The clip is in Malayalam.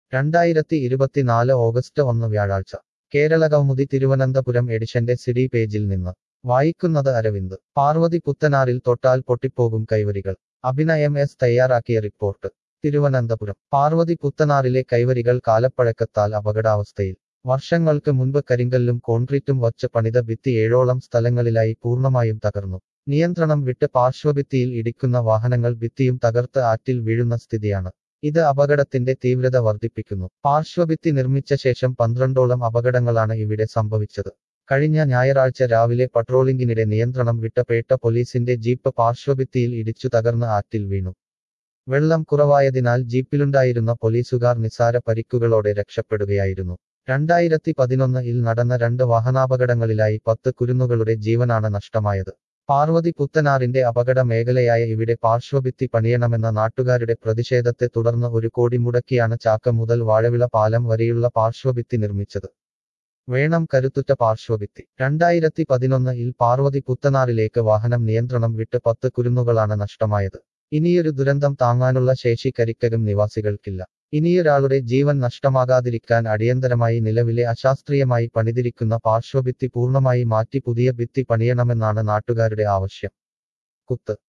രണ്ടായിരത്തി ഇരുപത്തിനാല് ഓഗസ്റ്റ് ഒന്ന് വ്യാഴാഴ്ച കേരള കൗമുദി തിരുവനന്തപുരം എഡിഷന്റെ സിഡി പേജിൽ നിന്ന് വായിക്കുന്നത് അരവിന്ദ് പാർവതി പുത്തനാറിൽ തൊട്ടാൽ പൊട്ടിപ്പോകും കൈവരികൾ അഭിനയം എസ് തയ്യാറാക്കിയ റിപ്പോർട്ട് തിരുവനന്തപുരം പാർവതി പുത്തനാറിലെ കൈവരികൾ കാലപ്പഴക്കത്താൽ അപകടാവസ്ഥയിൽ വർഷങ്ങൾക്ക് മുൻപ് കരിങ്കല്ലും കോൺക്രീറ്റും വച്ച് പണിത ഭിത്തി ഏഴോളം സ്ഥലങ്ങളിലായി പൂർണ്ണമായും തകർന്നു നിയന്ത്രണം വിട്ട് പാർശ്വഭിത്തിയിൽ ഇടിക്കുന്ന വാഹനങ്ങൾ ഭിത്തിയും തകർത്ത് ആറ്റിൽ വീഴുന്ന സ്ഥിതിയാണ് ഇത് അപകടത്തിന്റെ തീവ്രത വർദ്ധിപ്പിക്കുന്നു പാർശ്വഭിത്തി നിർമ്മിച്ച ശേഷം പന്ത്രണ്ടോളം അപകടങ്ങളാണ് ഇവിടെ സംഭവിച്ചത് കഴിഞ്ഞ ഞായറാഴ്ച രാവിലെ പട്രോളിംഗിനിടെ നിയന്ത്രണം വിട്ട പേട്ട പോലീസിന്റെ ജീപ്പ് പാർശ്വഭിത്തിയിൽ ഇടിച്ചു തകർന്ന് ആറ്റിൽ വീണു വെള്ളം കുറവായതിനാൽ ജീപ്പിലുണ്ടായിരുന്ന പോലീസുകാർ നിസാര പരിക്കുകളോടെ രക്ഷപ്പെടുകയായിരുന്നു രണ്ടായിരത്തി പതിനൊന്നിൽ നടന്ന രണ്ട് വാഹനാപകടങ്ങളിലായി പത്ത് കുരുന്നുകളുടെ ജീവനാണ് നഷ്ടമായത് പാർവതി പുത്തനാറിന്റെ അപകട മേഖലയായ ഇവിടെ പാർശ്വഭിത്തി പണിയണമെന്ന നാട്ടുകാരുടെ പ്രതിഷേധത്തെ തുടർന്ന് ഒരു കോടി മുടക്കിയാണ് ചാക്ക മുതൽ വാഴവിള പാലം വരെയുള്ള പാർശ്വഭിത്തി നിർമ്മിച്ചത് വേണം കരുത്തുറ്റ പാർശ്വഭിത്തി രണ്ടായിരത്തി പതിനൊന്നിൽ പാർവതി പുത്തനാറിലേക്ക് വാഹനം നിയന്ത്രണം വിട്ട് പത്ത് കുരുന്നുകളാണ് നഷ്ടമായത് ഇനിയൊരു ദുരന്തം താങ്ങാനുള്ള ശേഷി കരിക്കകം നിവാസികൾക്കില്ല ഇനിയൊരാളുടെ ജീവൻ നഷ്ടമാകാതിരിക്കാൻ അടിയന്തരമായി നിലവിലെ അശാസ്ത്രീയമായി പണിതിരിക്കുന്ന പാർശ്വഭിത്തി പൂർണ്ണമായി മാറ്റി പുതിയ ഭിത്തി പണിയണമെന്നാണ് നാട്ടുകാരുടെ ആവശ്യം കുത്ത്